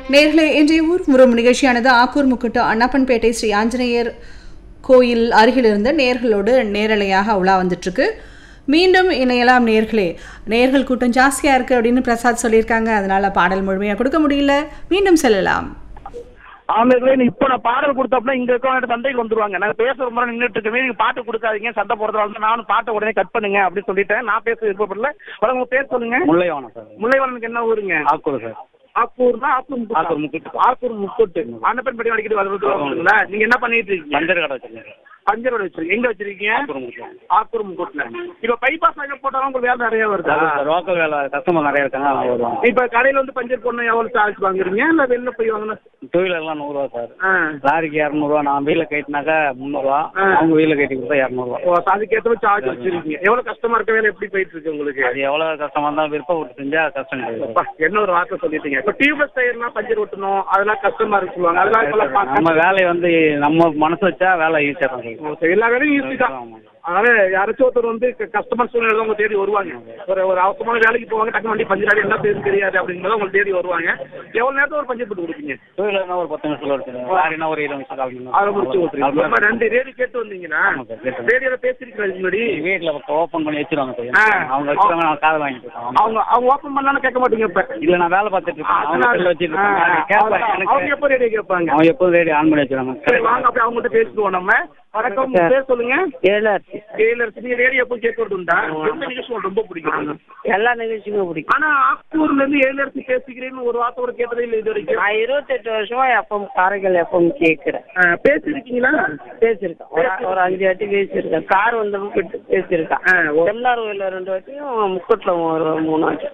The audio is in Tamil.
நேர்களே இன்றைய ஊர் முறம் நிகழ்ச்சியானது ஆக்கூர் முக்குட்டு அண்ணப்பன்பேட்டை ஸ்ரீ ஆஞ்சநேயர் கோயில் அருகில் இருந்த நேர்களோடு நேரலையாக உலா வந்துட்டுருக்கு மீண்டும் இணையலாம் நேர்களே நேர்கள் கூட்டம் ஜாஸ்தியாக இருக்குது அப்படின்னு பிரசாத் சொல்லியிருக்காங்க அதனால பாடல் முழுமையாக கொடுக்க முடியல மீண்டும் செல்லலாம் ஆம்பளை இப்ப நான் பாடல் கொடுத்தப்ப இங்க இருக்கவங்க சண்டைக்கு வந்துருவாங்க நாங்க பேசுற முறை நின்றுட்டு இருக்கவே நீங்க பாட்டு கொடுக்காதீங்க சண்டை போடுறதா இருந்தா நானும் பாட்டை உடனே கட் பண்ணுங்க அப்படின்னு சொல்லிட்டேன் நான் பேச விருப்பப்படல வர உங்க பேர் சொல்லுங்க முல்லைவானம் சார் முல்லைவரனுக்கு என்ன ஊருங்க ஆக்கூர் சார் ஆக்கூர்னா ஆக்கூர் முக்கூட்டு. ஆக்கூர் முக்கூட்டு. ஆக்கூர் முக்கூட்டு அன்னப்பன் படி அடிக்கடி வருவீங்களா நீங்க என்ன பண்ணிட்டு இருக்கீங்க பஞ்சர் கடை வச்சிருக்கேன் பஞ்சரோட வச்சிருக்கீங்க எங்க வச்சிருக்கீங்க ஆக்கூர் முக்கூட்டு. ஆக்கூர் முக்கூட்டுல இப்ப பைபாஸ் நகர் போட்டாலும் உங்களுக்கு வேலை நிறைய வருதா சார் லோக்கல் வேலை கஸ்டமர் நிறைய இருக்காங்க அவங்க வருவாங்க இப்ப கடையில வந்து பஞ்சர் போடணும் எவ்வளவு சார்ஜ் வாங்குறீங்க இல்ல வெளில போய் வாங்கணும் டூ வீலர்லாம் நூறுரூவா சார் ஆ. லாரிக்கு இரநூறுவா நான் வீல கட்டினாக்கா முந்நூறுவா ஆ. அவங்க வீல கட்டி கொடுத்தா இரநூறுவா ஓ அதுக்கேற்ற சார்ஜ் வச்சிருக்கீங்க எவ்வளவு கஷ்டமா இருக்க வேலை எப்படி போயிட்டு இருக்கு உங்களுக்கு அது எவ்வளோ கஷ்டமாக இருந்தாலும் விருப்பப்பட்டு செஞ்சா கஷ்டம் கிடையாது அப்பா, என்ன ஒரு வார்த்தை சொல்லிட்டீங்க இப்ப டியூப்லெஸ் டயர்லாம் பஞ்சர் ஒட்டணும் அதெல்லாம் கஷ்டமா இருக்கு சொல்லுவாங்க அதெல்லாம் இப்பெல்லாம் பார்க்க- நம்ம வேலையை வந்து நம்ம மனசு வச்சா வேலை ஈஸியாக தான் இருக்கும். ஓ, சரி, எல்லா வேலையும் ஈஸி தான் ஆமா. அதனால யாராச்சும் ஒருத்தர் வந்து கஸ்டமர் சூழ்நிலை உங்க தேடி வருவாங்க ஒரு ஒரு அவசரமான வேலைக்கு போவாங்க டக்கு வண்டி பஞ்சர் ஆடி என்ன பேரு தெரியாது அப்படிங்கிறத உங்களுக்கு தேடி வருவாங்க எவ்வளவு நேரத்துல ஒரு பஞ்சர் போட்டு கொடுப்பீங்க டூ வீலர்னா ஒரு பத்து நிமிஷம் எடுத்துங்க லாரினா ஒரு இருபது நிமிஷம் கால் மணி நேரம். அதை முடிச்சு கொடுத்துருங்க ரொம்ப அவ்வளவுதான். ரெண்டு ரேடி கேட்டு வந்தீங்கன்னா ஆமா சார், கேட்டு ரேடியோல பேசிருக்கிறது முன்னாடி வீட்டில் ஓப்பன் பண்ணி வச்சிருவாங்க சார் ஆ. அவங்க வச்சுருவாங்க நான் காது வாங்கிட்டு இருக்கேன் அவங்க அவங்க ஓப்பன் பண்ணாலும் கேட்க மாட்டீங்க இப்ப இல்ல நான் வேலை பார்த்துட்டு இருக்கேன் அவங்க செல்ல வச்சிட்டு ஆ, இருக்காங்க கேட்பேன் அவங்க எனக்கு எப்போ ரேடியோ கேட்பாங்க அவன் எப்போதும் ரேடியோ ஆன் பண்ணி வச்சிருவாங்க சரி வாங்க அப்படியே அவங்கள்ட்ட பேசிடுவோம் நம்ம வணக்கம் உங்க பேர் சொல்லுங்க ஏழாச்சு டெய்லர் நீங்க ரேடியோ எப்போ கேட்கறது உண்டா எந்த நிகழ்ச்சி உங்களுக்கு ரொம்ப பிடிக்கும் எல்லா நிகழ்ச்சியுமே பிடிக்கும் ஆனா ஆக்கூர்ல இருந்து ஏழரசி பேசிக்கிறேன்னு ஒரு வார்த்தை கூட கேட்டதே இல்லை இது வரைக்கும் நான் இருபத்தெட்டு வருஷமா எஃப்எம் காரைக்கால் எஃப்எம் கேட்குறேன் ஆ, பேசிருக்கீங்களா பேசியிருக்கேன் ஒரு ஒரு அஞ்சு வாட்டி பேசியிருக்கேன் கார் வந்தப்போ பேசியிருக்கேன் ஆ, ஓ- செம்னார் கோயிலில் ரெண்டு வாட்டியும் முக்கூட்டில் ஒரு மூணு வாட்டி